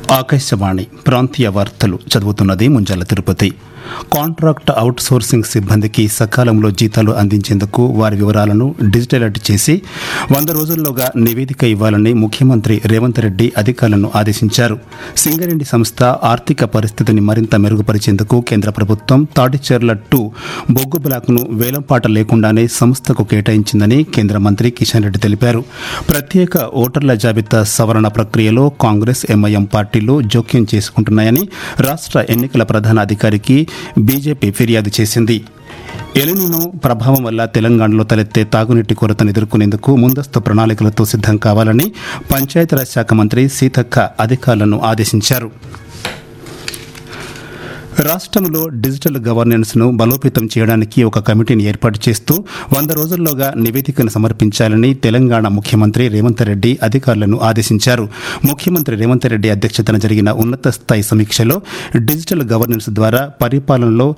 ఆకాశవాణి ప్రాంతీయ వార్తలు చదువుతున్నది Munjala Tirupati contract outsourcing సిబ్బందికి సకాలంలో జీతాలు అందించేందుకు వారి వివరాలను డిజిటలైజ్ చేసి వంద రోజుల్లోగా నివేదిక ఇవ్వాలని ముఖ్యమంత్రి రేవంత్ రెడ్డి అధికారులను ఆదేశించారు సింగరేణి సంస్థ ఆర్థిక పరిస్థితిని మరింత మెరుగుపరిచేందుకు కేంద్ర ప్రభుత్వం తాటిచెర్ల టూ బొగ్గు బ్లాక్ను వేలంపాట లేకుండానే సంస్థకు కేటాయించిందని కేంద్ర మంత్రి కిషన్ రెడ్డి తెలిపారు ప్రత్యేక ఓటర్ల జాబితా సవరణ ప్రక్రియలో కాంగ్రెస్ ఎంఐఎం పార్టీలు జోక్యం చేసుకుంటున్నాయని రాష్ట్ర ఎన్నికల ప్రధాన అధికారికి బీజేపీ ఫిర్యాదు చేసింది ఎలినినో ప్రభావం వల్ల తెలంగాణలో తలెత్తే తాగునీటి కొరతను ఎదుర్కొనేందుకు ముందస్తు ప్రణాళికలతో సిద్ధం కావాలని పంచాయతీరాజ్ శాఖ మంత్రి సీతక్క అధికారులను ఆదేశించారు రాష్ట్రంలో డిజిటల్ గవర్నెన్స్ ను బలోపేతం చేయడానికి ఒక కమిటీని ఏర్పాటు చేస్తూ వంద రోజుల్లోగా నివేదికను సమర్పించాలని తెలంగాణ ముఖ్యమంత్రి రేవంత్ రెడ్డి అధికారులను ఆదేశించారు ముఖ్యమంత్రి రేవంత్ రెడ్డి అధ్యక్షతన జరిగిన ఉన్నత స్థాయి సమీక్షలో డిజిటల్ గవర్నెన్స్ ద్వారా పరిపాలనలో